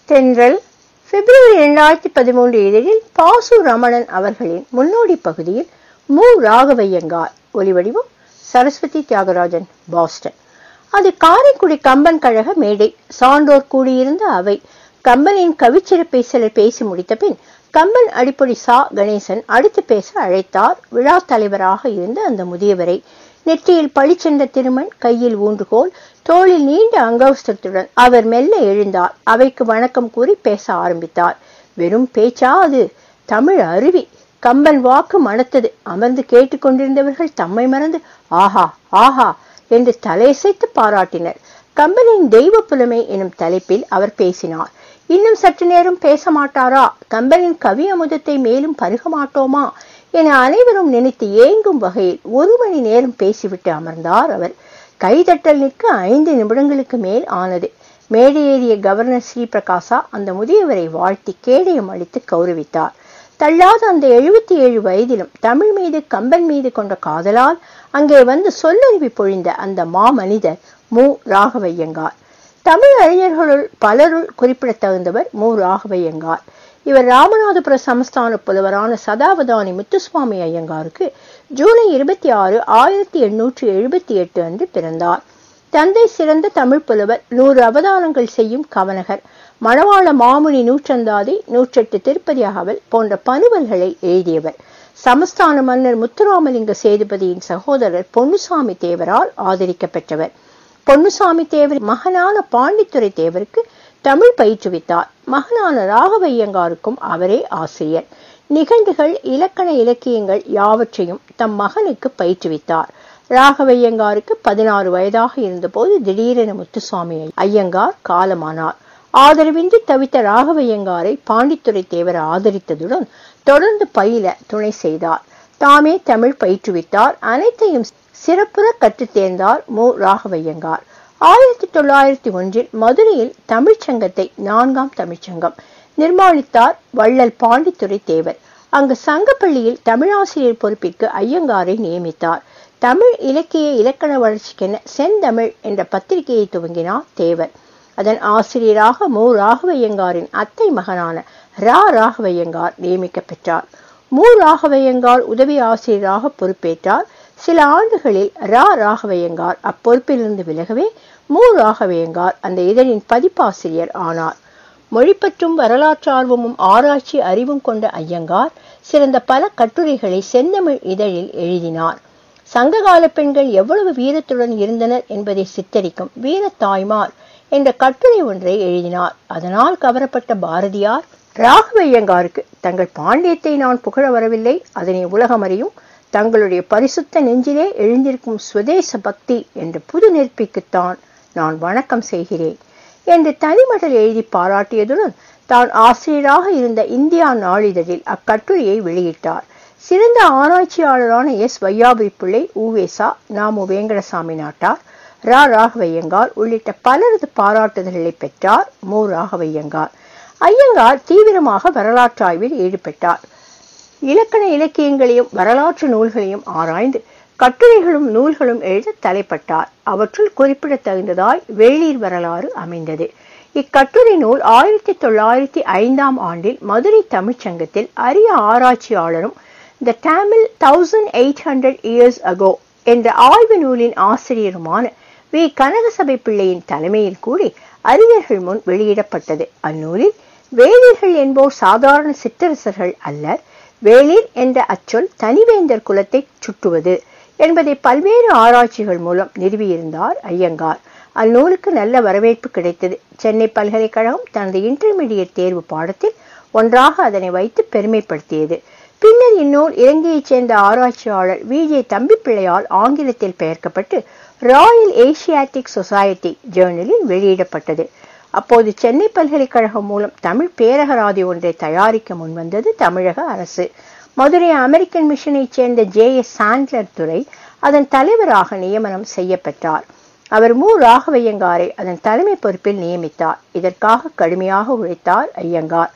தென்றல் பிப்ரவரி இரண்டாயிரத்தி பதிமூன்று இதழில் பாசு ரமணன் அவர்களின் முன்னோடி பகுதியில் மு ராகவையங்கார் ஒலிவடிவம் சரஸ்வதி தியாகராஜன் பாஸ்டன் அது காரைக்குடி கம்பன் கழக மேடை சான்றோர் கூடியிருந்த அவை கம்பனின் கவிச்சிறப்பை சிலர் பேசி முடித்த பின் கம்பன் அடிப்பொடி சா கணேசன் அடுத்து பேச அழைத்தார் விழா தலைவராக இருந்த அந்த முதியவரை நெற்றியில் பளிச்சென்ற திருமண் கையில் ஊன்றுகோல் தோளில் நீண்ட அங்கவஸ்திரத்துடன் அவர் மெல்ல எழுந்தார் அவைக்கு வணக்கம் கூறி பேச ஆரம்பித்தார் வெறும் பேச்சா அது தமிழ் அருவி கம்பன் வாக்கு மணத்தது அமர்ந்து கேட்டுக்கொண்டிருந்தவர்கள் தம்மை மறந்து ஆஹா ஆஹா என்று தலையசைத்து பாராட்டினர் கம்பனின் தெய்வ புலமை எனும் தலைப்பில் அவர் பேசினார் இன்னும் சற்று நேரம் பேச மாட்டாரா கம்பனின் கவி அமுதத்தை மேலும் பருக மாட்டோமா என அனைவரும் நினைத்து ஏங்கும் வகையில் ஒரு மணி நேரம் பேசிவிட்டு அமர்ந்தார் அவர் கைதட்டல் நிற்க ஐந்து நிமிடங்களுக்கு மேல் ஆனது மேடையேறிய கவர்னர் ஸ்ரீ பிரகாசா அந்த முதியவரை வாழ்த்தி கேடயம் அளித்து கௌரவித்தார் தள்ளாத அந்த எழுபத்தி ஏழு வயதிலும் தமிழ் மீது கம்பன் மீது கொண்ட காதலால் அங்கே வந்து சொல்லறிவி பொழிந்த அந்த மாமனிதர் மு ராகவையங்கார் தமிழ் அறிஞர்களுள் பலருள் குறிப்பிடத்தகுந்தவர் மு ராகவையங்கார் இவர் ராமநாதபுர சமஸ்தான புலவரான சதாவதானி முத்துசுவாமி ஐயங்காருக்கு ஜூலை இருபத்தி ஆறு ஆயிரத்தி எண்ணூற்றி எழுபத்தி எட்டு அன்று பிறந்தார் தந்தை சிறந்த தமிழ் புலவர் நூறு அவதானங்கள் செய்யும் கவனகர் மணவாள மாமுனி நூற்றந்தாதி நூற்றெட்டு திருப்பதி அகவல் போன்ற பனுவல்களை எழுதியவர் சமஸ்தான மன்னர் முத்துராமலிங்க சேதுபதியின் சகோதரர் பொன்னுசாமி தேவரால் ஆதரிக்கப்பெற்றவர் பொன்னுசாமி தேவர் மகனான பாண்டித்துறை தேவருக்கு தமிழ் பயிற்றுவித்தார் மகனான ராகவையங்காருக்கும் அவரே ஆசிரியர் நிகழ்வுகள் இலக்கண இலக்கியங்கள் யாவற்றையும் தம் மகனுக்கு பயிற்றுவித்தார் ராகவையங்காருக்கு பதினாறு வயதாக இருந்தபோது திடீரென முத்துசுவாமி ஐயங்கார் காலமானார் ஆதரவின்றி தவித்த ராகவையங்காரை பாண்டித்துறை தேவர் ஆதரித்ததுடன் தொடர்ந்து பயில துணை செய்தார் தாமே தமிழ் பயிற்றுவித்தார் அனைத்தையும் சிறப்புற கற்றுத் தேர்ந்தார் மு ராகவையங்கார் ஆயிரத்தி தொள்ளாயிரத்தி ஒன்றில் மதுரையில் தமிழ்ச்சங்கத்தை நான்காம் தமிழ்ச்சங்கம் நிர்மாணித்தார் வள்ளல் பாண்டித்துறை தேவர் அங்கு சங்கப்பள்ளியில் தமிழாசிரியர் பொறுப்பிற்கு ஐயங்காரை நியமித்தார் தமிழ் இலக்கிய இலக்கண வளர்ச்சிக்கென செந்தமிழ் என்ற பத்திரிகையை துவங்கினார் தேவர் அதன் ஆசிரியராக மு ராகவையங்காரின் அத்தை மகனான ரா ராகவையங்கார் நியமிக்க பெற்றார் மு ராகவையங்கார் உதவி ஆசிரியராக பொறுப்பேற்றார் சில ஆண்டுகளில் ரா ராகவையங்கார் அப்பொறுப்பிலிருந்து விலகவே மு ராகவையங்கார் அந்த இதழின் பதிப்பாசிரியர் ஆனார் மொழிப்பற்றும் வரலாற்றார்வமும் ஆராய்ச்சி அறிவும் கொண்ட ஐயங்கார் சிறந்த பல கட்டுரைகளை செந்தமிழ் இதழில் எழுதினார் சங்ககால பெண்கள் எவ்வளவு வீரத்துடன் இருந்தனர் என்பதை சித்தரிக்கும் வீர தாய்மார் என்ற கட்டுரை ஒன்றை எழுதினார் அதனால் கவரப்பட்ட பாரதியார் ராகவையங்காருக்கு தங்கள் பாண்டியத்தை நான் புகழ வரவில்லை அதனை உலகம் அறியும் தங்களுடைய பரிசுத்த நெஞ்சிலே எழுந்திருக்கும் சுதேச பக்தி என்ற புது நெற்பிக்குத்தான் நான் வணக்கம் செய்கிறேன் என்று தனிமடல் எழுதி பாராட்டியதுடன் தான் ஆசிரியராக இருந்த இந்தியா நாளிதழில் அக்கட்டுரையை வெளியிட்டார் சிறந்த ஆராய்ச்சியாளரான எஸ் வையாபுரி பிள்ளை ஊவேசா நாமு வேங்கடசாமி நாட்டார் ரா ராகவையங்கார் உள்ளிட்ட பலரது பாராட்டுதல்களை பெற்றார் மு ராகவையங்கார் ஐயங்கார் தீவிரமாக வரலாற்றாய்வில் ஈடுபட்டார் இலக்கண இலக்கியங்களையும் வரலாற்று நூல்களையும் ஆராய்ந்து கட்டுரைகளும் நூல்களும் எழுத தலைப்பட்டார் அவற்றுள் குறிப்பிடத்தகுந்ததாய் வேளீர் வரலாறு அமைந்தது இக்கட்டுரை நூல் ஆயிரத்தி தொள்ளாயிரத்தி ஐந்தாம் ஆண்டில் மதுரை தமிழ்ச்சங்கத்தில் அரிய ஆராய்ச்சியாளரும் the Tamil thousand eight hundred years ago என்ற ஆய்வு நூலின் ஆசிரியருமான வி கனகசபை பிள்ளையின் தலைமையில் கூடி அறிஞர்கள் முன் வெளியிடப்பட்டது அந்நூலில் வேளிர்கள் என்போர் சாதாரண சிற்றரசர்கள் அல்லர் வேளிர் என்ற அச்சொல் தனிவேந்தர் குலத்தை சுட்டுவது என்பதை பல்வேறு ஆராய்ச்சிகள் மூலம் நிறுவியிருந்தார் ஐயங்கார் அந்நூலுக்கு நல்ல வரவேற்பு கிடைத்தது சென்னை பல்கலைக்கழகம் தனது இன்டர்மீடியட் தேர்வு பாடத்தில் ஒன்றாக அதனை வைத்து பெருமைப்படுத்தியது பின்னர் இந்நூல் இலங்கையைச் சேர்ந்த ஆராய்ச்சியாளர் வி ஜே தம்பிப்பிள்ளையால் ஆங்கிலத்தில் பெயர்க்கப்பட்டு ராயல் ஏசியாட்டிக் சொசைட்டி ஜேர்னலில் வெளியிடப்பட்டது அப்போது சென்னை பல்கலைக்கழகம் மூலம் தமிழ் பேரகராதி ஒன்றை தயாரிக்க முன்வந்தது தமிழக அரசு மதுரை அமெரிக்கன் மிஷனைச் சேர்ந்த ஜே எஸ் சாண்ட்லர் துறை அதன் தலைவராக நியமனம் செய்யப்பட்டார் அவர் மு ராகவையங்காரை அதன் தலைமை பொறுப்பில் நியமித்தார் இதற்காக கடுமையாக உழைத்தார் ஐயங்கார்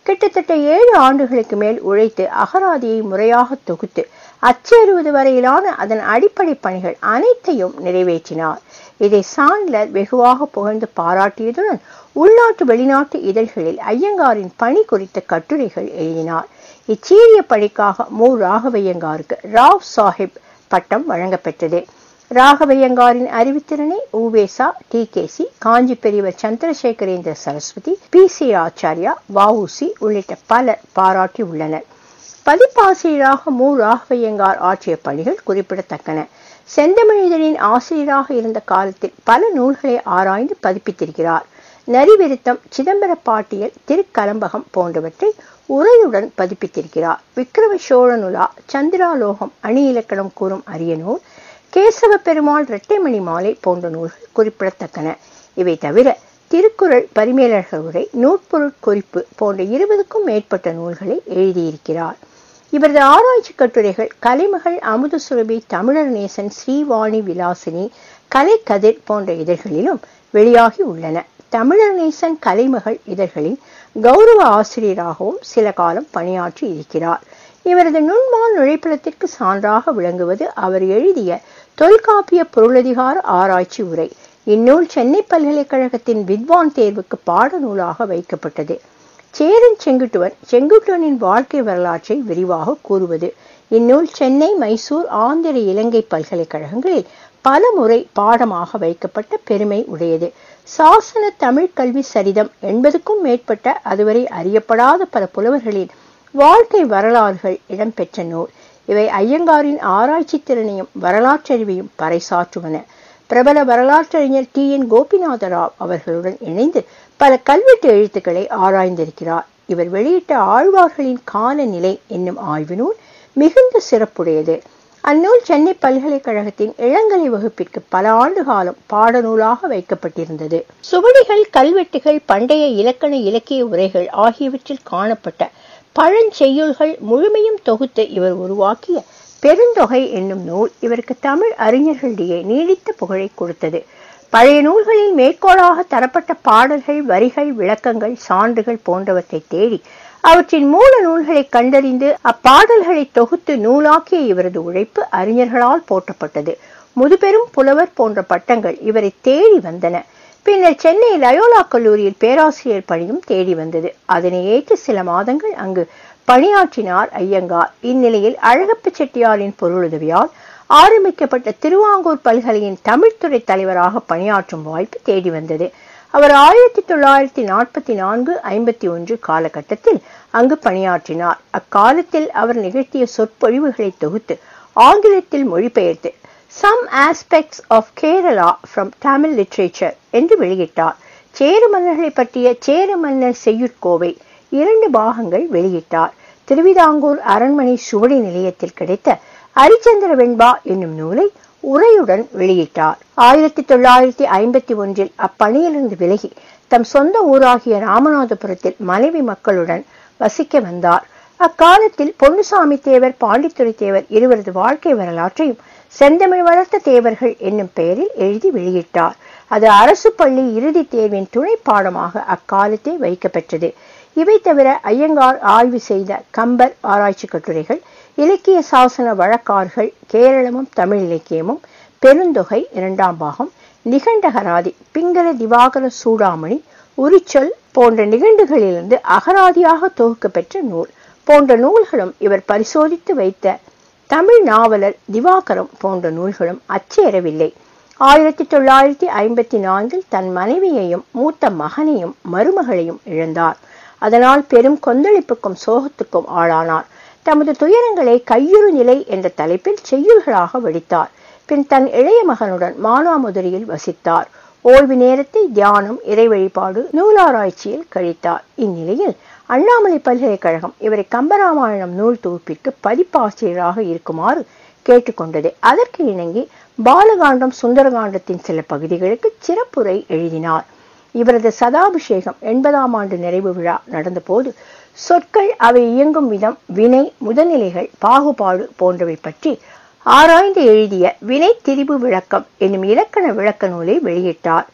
கிட்டத்தட்ட ஏழு ஆண்டுகளுக்கு மேல் உழைத்து அகராதியை முறையாக தொகுத்து அச்சேறுவது வரையிலான அதன் அடிப்படை பணிகள் அனைத்தையும் நிறைவேற்றினார் இதை சாண்ட்லர் வெகுவாக புகழ்ந்து பாராட்டியதுடன் உள்நாட்டு வெளிநாட்டு இதழ்களில் ஐயங்காரின் பணி குறித்த கட்டுரைகள் எழுதினார் இச்சீரிய பணிக்காக மு ராகவையங்காருக்கு ராவ் சாஹிப் பட்டம் வழங்கப்பெற்றது ராகவையங்காரின் அறிவுத்திறனை ஊவேசா டி கேசி காஞ்சி பெரியவர் சந்திரசேகரேந்திர சரஸ்வதி பி சி ஆச்சாரியா வஉசி உள்ளிட்ட பலர் பாராட்டி உள்ளனர் பதிப்பாசிரியராக மு ராகவையங்கார் ஆற்றிய பணிகள் குறிப்பிடத்தக்கன செந்தமிழிதழின் ஆசிரியராக இருந்த காலத்தில் பல நூல்களை ஆராய்ந்து பதிப்பித்திருக்கிறார் நரிவிருத்தம் சிதம்பர பாட்டியல் திருக்கலம்பகம் போன்றவற்றை உரையுடன் பதிப்பித்திருக்கிறார் விக்கிரம சோழனுலா சந்திராலோகம் அணி இலக்கணம் கூறும் அரிய நூல் கேசவ பெருமாள் இரட்டைமணி மாலை போன்ற நூல்கள் குறிப்பிடத்தக்கன இவை தவிர திருக்குறள் பரிமேலழகர் உரை நூற்பொருட் குறிப்பு போன்ற இருபதுக்கும் மேற்பட்ட நூல்களை எழுதியிருக்கிறார் இவரது ஆராய்ச்சி கட்டுரைகள் கலைமகள் அமுத சுரபி தமிழர் நேசன் ஸ்ரீவாணி விலாசினி கலை கதிர் போன்ற இதழ்களிலும் வெளியாகி உள்ளன தமிழர் நேசன் கலைமகள் இதழ்களின் கௌரவ ஆசிரியராகவும் சில காலம் பணியாற்றி இருக்கிறார் இவரது நுண்மால் நுழைப்பழத்திற்கு சான்றாக விளங்குவது அவர் எழுதிய தொல்காப்பிய பொருளதிகார ஆராய்ச்சி உரை இந்நூல் சென்னை பல்கலைக்கழகத்தின் வித்வான் தேர்வுக்கு பாடநூலாக வைக்கப்பட்டது சேரன் செங்குட்டுவன் செங்குட்டுவனின் வாழ்க்கை வரலாற்றை விரிவாக கூறுவது இந்நூல் சென்னை மைசூர் ஆந்திர இலங்கை பல்கலைக்கழகங்களில் பல முறை பாடமாக வைக்கப்பட்ட பெருமை உடையது சாசன தமிழ் கல்வி சரிதம் எண்பதுக்கும் மேற்பட்ட அதுவரை அறியப்படாத பல புலவர்களின் வாழ்க்கை வரலாறுகள் இடம்பெற்ற நூல் இவை ஐயங்காரின் ஆராய்ச்சி திறனையும் வரலாற்றறிவையும் பறைசாற்றுவன பிரபல வரலாற்றறிஞர் டி என் கோபிநாத ராவ் அவர்களுடன் இணைந்து பல கல்வெட்டு எழுத்துக்களை ஆராய்ந்திருக்கிறார் இவர் வெளியிட்ட ஆழ்வார்களின் காலநிலை என்னும் ஆய்வு நூல் மிகுந்த சிறப்புடையது அந்நூல் சென்னை பல்கலைக்கழகத்தின் இளங்கலை வகுப்பிற்கு பல ஆண்டு காலம் பாடநூலாக வைக்கப்பட்டிருந்தது சுவடிகள் கல்வெட்டுகள் பண்டைய இலக்கண இலக்கிய உரைகள் ஆகியவற்றில் காணப்பட்ட பழஞ்செய்யுள்கள் முழுமையும் தொகுத்து இவர் உருவாக்கிய பெருந்தொகை என்னும் நூல் இவருக்கு தமிழ் அறிஞர்களிடையே நீடித்த புகழை கொடுத்தது பழைய நூல்களில் மேற்கோளாக தரப்பட்ட பாடல்கள் வரிகள் விளக்கங்கள் சான்றுகள் போன்றவற்றை தேடி அவற்றின் மூல நூல்களை கண்டறிந்து அப்பாடல்களை தொகுத்து நூலாக்கிய இவரது உழைப்பு அறிஞர்களால் போற்றப்பட்டது முதுபெரும் புலவர் போன்ற பட்டங்கள் இவரை தேடி வந்தன பின்னர் சென்னை லயோலா கல்லூரியில் பேராசிரியர் பணியும் தேடி வந்தது அதனை ஏற்று சில மாதங்கள் அங்கு பணியாற்றினார் ஐயங்கார் இந்நிலையில் அழகப்ப செட்டியாரின் பொருளுதவியால் ஆரம்பிக்கப்பட்ட திருவாங்கூர் பல்கலையின் தமிழ்துறை தலைவராக பணியாற்றும் வாய்ப்பு தேடி வந்தது அவர் ஆயிரத்தி தொள்ளாயிரத்தி நாற்பத்தி நான்கு ஐம்பத்தி ஒன்று காலகட்டத்தில் அங்கு பணியாற்றினார் அக்காலத்தில் அவர் நிகழ்த்திய சொற்பொழிவுகளை தொகுத்து ஆங்கிலத்தில் மொழிபெயர்த்து some aspects of Kerala from Tamil literature என்று வெளியிட்டார் சேர மன்னர்களை பற்றிய சேர மன்னர் செய்யுட்கோவை இரண்டு பாகங்கள் வெளியிட்டார் திருவிதாங்கூர் அரண்மனை சுவடி நிலையத்தில் கிடைத்த அரிச்சந்திர வெண்பா என்னும் நூலை உரையுடன் வெளியிட்டார் ஆயிரத்தி தொள்ளாயிரத்தி ஐம்பத்தி ஒன்றில் அப்பணியிலிருந்து விலகி தம் சொந்த ஊராகிய ராமநாதபுரத்தில் மனைவி மக்களுடன் வசிக்க வந்தார் அக்காலத்தில் பொன்னுசாமி தேவர் பாண்டித்துறை தேவர் இருவரது வாழ்க்கை வரலாற்றையும் செந்தமிழ் வளர்த்த தேவர்கள் என்னும் பெயரில் எழுதி வெளியிட்டார் அது அரசு பள்ளி இறுதி தேர்வின் துணை பாடமாக அக்காலத்தே வைக்கப்பெற்றது இவை தவிர ஐயங்கார் ஆய்வு செய்த கம்பர் ஆராய்ச்சி கட்டுரைகள் இலக்கிய சாசன வழக்காறுகள் கேரளமும் தமிழ் இலக்கியமும் பெருந்தொகை இரண்டாம் பாகம் நிகண்டகராதி பிங்கள திவாகர சூடாமணி உரிச்சொல் போன்ற நிகண்டுகளிலிருந்து அகராதியாக தொகுக்கப்பெற்ற நூல் போன்ற நூல்களும் இவர் பரிசோதித்து வைத்த தமிழ் நாவலர் திவாகரம் போன்ற நூல்களும் அச்சேரவில்லை ஆயிரத்தி தொள்ளாயிரத்தி ஐம்பத்தி நான்கில் தன் மனைவியையும் மூத்த மகனையும் மருமகளையும் இழந்தார் அதனால் பெரும் கொந்தளிப்புக்கும் சோகத்துக்கும் ஆளானார் தமது துயரங்களை கையுறு நிலை என்ற தலைப்பில் செய்யுள்களாக வெடித்தார் பின் தன் இளைய மகனுடன் மானாமதுரையில் வசித்தார் ஓய்வு நேரத்தை தியானம் இறை வழிபாடு நூலாராய்ச்சியில் கழித்தார் இந்நிலையில் அண்ணாமலை பல்கலைக்கழகம் இவரை கம்பராமாயணம் நூல் தொகுப்பிற்கு பதிப்பாசிரியராக இருக்குமாறு கேட்டுக்கொண்டது அதற்கு இணங்கி பாலகாண்டம் சுந்தரகாண்டத்தின் சில பகுதிகளுக்கு சிறப்புரை எழுதினார் இவரது சதாபிஷேகம் எண்பதாம் ஆண்டு நிறைவு விழா நடந்தபோது சொற்கள் அவை இயங்கும் விதம் வினை முதல்நிலைகள் பாகுபாடு போன்றவை பற்றி ஆராய்ந்து எழுதிய வினை திரிபு விளக்கம் என்னும் இலக்கண விளக்க நூலை வெளியிட்டார்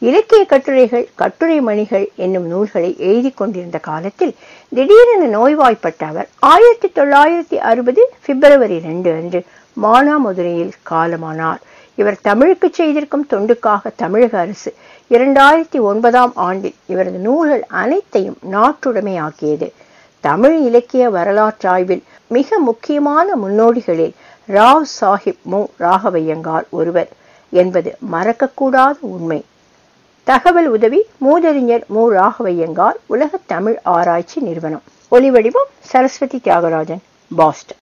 இலக்கிய கட்டுரைகள் கட்டுரை மணிகள் என்னும் நூல்களை எழுதி கொண்டிருந்த காலத்தில் திடீரென நோய்வாய்ப்பட்ட அவர் ஆயிரத்தி தொள்ளாயிரத்தி அறுபது பிப்ரவரி ரெண்டு அன்று மானாமதுரையில் காலமானார் இவர் தமிழுக்கு செய்திருக்கும் தொண்டுக்காக தமிழக அரசு இரண்டாயிரத்தி ஒன்பதாம் ஆண்டில் இவரது நூல்கள் அனைத்தையும் நாட்டுடைமையாக்கியது தமிழ் இலக்கிய வரலாற்றாய்வில் மிக முக்கியமான முன்னோடிகளில் ராவ் சாஹிப் மு ராகவையங்கார் ஒருவர் என்பது மறக்கக்கூடாத உண்மை தகவல் உதவி மூதறிஞர் மு ராகவையங்கார் உலக தமிழ் ஆராய்ச்சி நிறுவனம் ஒலிவடிவம் சரஸ்வதி தியாகராஜன் பாஸ்டன்